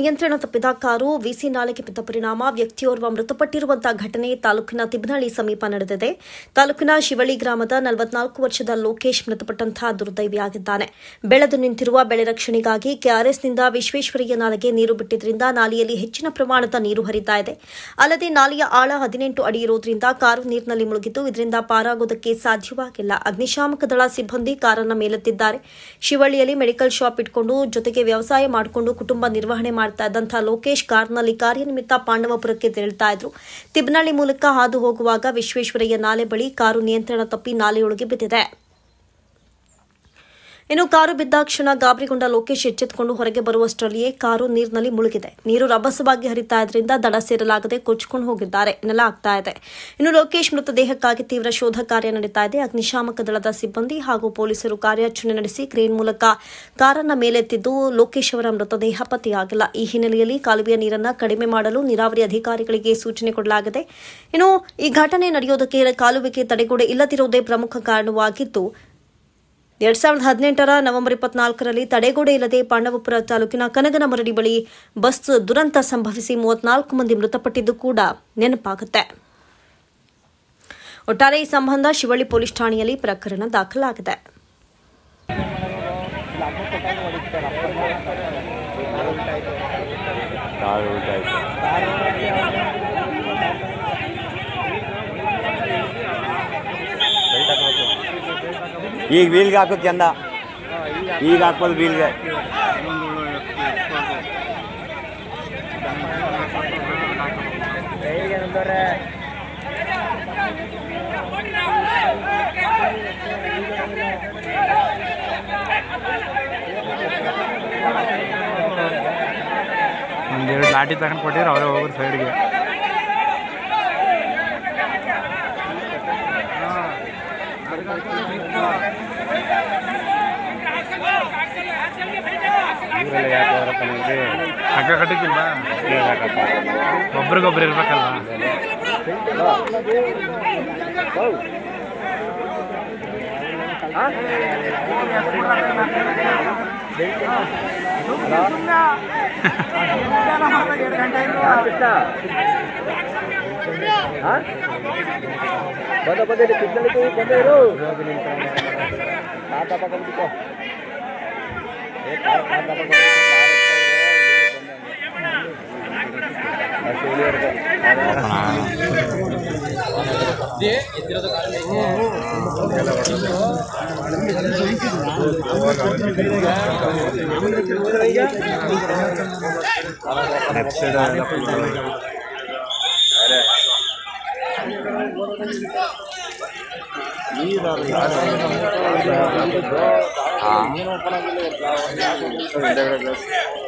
ನಿಯಂತ್ರಣ ತಪ್ಪಿದ car VC ನಾಲೆಗೆ ಬಿದ್ದ ಪರಿಣಾಮ ವ್ಯಕ್ತಿಯೋರ್ವ ಮೃತಪಟ್ಟಿರುವಂತಹ ಘಟನೆ ತಾಲೂಕಿನ ತಿಬ್ನಹಳ್ಳಿ ಸಮೀಪ ನಡೆದಿದೆ ತಾಲೂಕಿನ ಶಿವಳ್ಳಿ ಗ್ರಾಮದ ನಲವತ್ನಾಲ್ಕು ವರ್ಷದ ಲೋಕೇಶ್ ಮೃತಪಟ್ಟಂತಹ ದುರ್ದೈವಿಯಾಗಿದ್ದಾನೆ ಬೆಳೆದು ನಿಂತಿರುವ ಬೆಳೆ ರಕ್ಷಣೆಗಾಗಿ ಕೆಆರ್ಎಸ್ನಿಂದ ವಿಶ್ವೇಶ್ವರಯ್ಯ ನಾಲೆಗೆ ನೀರು ಬಿಟ್ಟಿದ್ರಿಂದ ನಾಲೆಯಲ್ಲಿ ಹೆಚ್ಚಿನ ಪ್ರಮಾಣದ ನೀರು ಹರಿತಾ ಇದೆ ಅಲ್ಲದೆ ನಾಲೆಯ ಆಳ ಹದಿನೆಂಟು ಅಡಿ ಇರೋದ್ರಿಂದ ಕಾರು ನೀರಿನಲ್ಲಿ ಮುಳುಗಿದ್ದು ಇದರಿಂದ ಪಾರಾಗೋದಕ್ಕೆ ಸಾಧ್ಯವಾಗಿಲ್ಲ ಅಗ್ನಿಶಾಮಕ ದಳ ಸಿಬ್ಬಂದಿ ಕಾರನ್ನ ಮೇಲೆತ್ತಿದ್ದಾರೆ ಶಿವಳ್ಳಿಯಲ್ಲಿ ಮೆಡಿಕಲ್ ಶಾಪ್ ಇಟ್ಕೊಂಡು ಜೊತೆಗೆ ವ್ಯವಸಾಯ ಮಾಡಿಕೊಂಡು ಕುಟುಂಬ ನಿರ್ವಹಣೆ ಮಾಡ್ತಾ ಇದ್ದಂತಹ ಲೋಕೇಶ್ ಕಾರ್ನಲ್ಲಿ ಕಾರ್ಯನಿಮಿತ್ತ ಪಾಂಡವಪುರಕ್ಕೆ ತೆರಳುತ್ತಾ ಇದ್ರು ತಿಬ್ನಳ್ಳಿ ಮೂಲಕ ಹಾದು ಹೋಗುವಾಗ ವಿಶ್ವೇಶ್ವರಯ್ಯ ನಾಲೆ ಬಳಿ ಕಾರು ನಿಯಂತ್ರಣ ತಪ್ಪಿ ನಾಲೆಯೊಳಗೆ ಬಿದ್ದಿದೆ ಇನ್ನು ಕಾರು ಬಿದ್ದ ಕ್ಷಣ ಗಾಬರಿಗೊಂಡ ಲೋಕೇಶ್ ಎಚ್ಚೆತ್ತುಕೊಂಡು ಹೊರಗೆ ಬರುವಷ್ಟರಲ್ಲಿಯೇ ಕಾರು ನೀರಿನಲ್ಲಿ ಮುಳುಗಿದೆ ನೀರು ರಭಸವಾಗಿ ಹರಿತಾ ಇದ್ರಿಂದ ದಡ ಸೇರಲಾಗದೆ ಕೊಚ್ಚಿಕೊಂಡು ಹೋಗಿದ್ದಾರೆ ಎನ್ನಲಾಗ್ತಾ ಇದೆ ಇನ್ನು ಲೋಕೇಶ್ ಮೃತದೇಹಕ್ಕಾಗಿ ತೀವ್ರ ಶೋಧ ಕಾರ್ಯ ನಡೀತಾ ಇದೆ ಅಗ್ನಿಶಾಮಕ ದಳದ ಸಿಬ್ಬಂದಿ ಹಾಗೂ ಪೊಲೀಸರು ಕಾರ್ಯಾಚರಣೆ ನಡೆಸಿ ಕ್ರೇನ್ ಮೂಲಕ ಕಾರನ್ನ ಮೇಲೆತ್ತಿದ್ದು ಲೋಕೇಶ್ ಅವರ ಮೃತದೇಹ ಪತ್ತೆಯಾಗಿಲ್ಲ ಈ ಹಿನ್ನೆಲೆಯಲ್ಲಿ ಕಾಲುವೆಯ ನೀರನ್ನು ಕಡಿಮೆ ಮಾಡಲು ನೀರಾವರಿ ಅಧಿಕಾರಿಗಳಿಗೆ ಸೂಚನೆ ಕೊಡಲಾಗಿದೆ ಇನ್ನು ಈ ಘಟನೆ ನಡೆಯೋದಕ್ಕೆ ಕಾಲುವೆಗೆ ತಡೆಗೋಡೆ ಇಲ್ಲದಿರುವುದೇ ಪ್ರಮುಖ ಕಾರಣವಾಗಿದ್ದು ಎರಡ್ ಸಾವಿರದ ಹದಿನೆಂಟರ ನವೆಂಬರ್ ಇಪ್ಪತ್ನಾಲ್ಕರಲ್ಲಿ ತಡೆಗೋಡೆ ಇಲ್ಲದೆ ಪಾಂಡವಪುರ ತಾಲೂಕಿನ ಕನಗನಮರಡಿ ಬಳಿ ಬಸ್ ದುರಂತ ಸಂಭವಿಸಿ ಮೂವತ್ನಾಲ್ಕು ಮಂದಿ ಮೃತಪಟ್ಟಿದ್ದು ಕೂಡ ನೆನಪಾಗುತ್ತೆ ಒಟ್ಟಾರೆ ಈ ಸಂಬಂಧ ಶಿವಳ್ಳಿ ಪೊಲೀಸ್ ಠಾಣೆಯಲ್ಲಿ ಪ್ರಕರಣ ದಾಖಲಾಗಿದೆ ಕಾರು ಉಲ್ಟಾಯ್ತು ಈಗ ವೀಲ್ಗೆ ಹಾಕೋದು ಚಂದ ಈಗ ಹಾಕ್ಬೋದು ವೀಲ್ಗೆ ಒಂದೆರಡು ಲಾಟಿ ತಗೊಂಡು ಕೊಟ್ಟಿದ್ರೆ ಅವರೇ ಹೋಗೋದು ಸೈಡ್ಗೆ ಹಗ್ಗ ಕಟ್ಟಿಕ್ಕಿಲ್ವಾ ಒಬ್ರಿಗೊಬ್ರು ಇರ್ಬೇಕಲ್ವಾ ಬಂದ ಬಂದ ಕಿತ್ತಲಿಕ್ಕೆ ಬಂದ ಇರು ತಾತ ಪಕ್ಕಕ್ಕೆ ಏ ತಾತ ಪಕ್ಕಕ್ಕೆ ಹಾಂ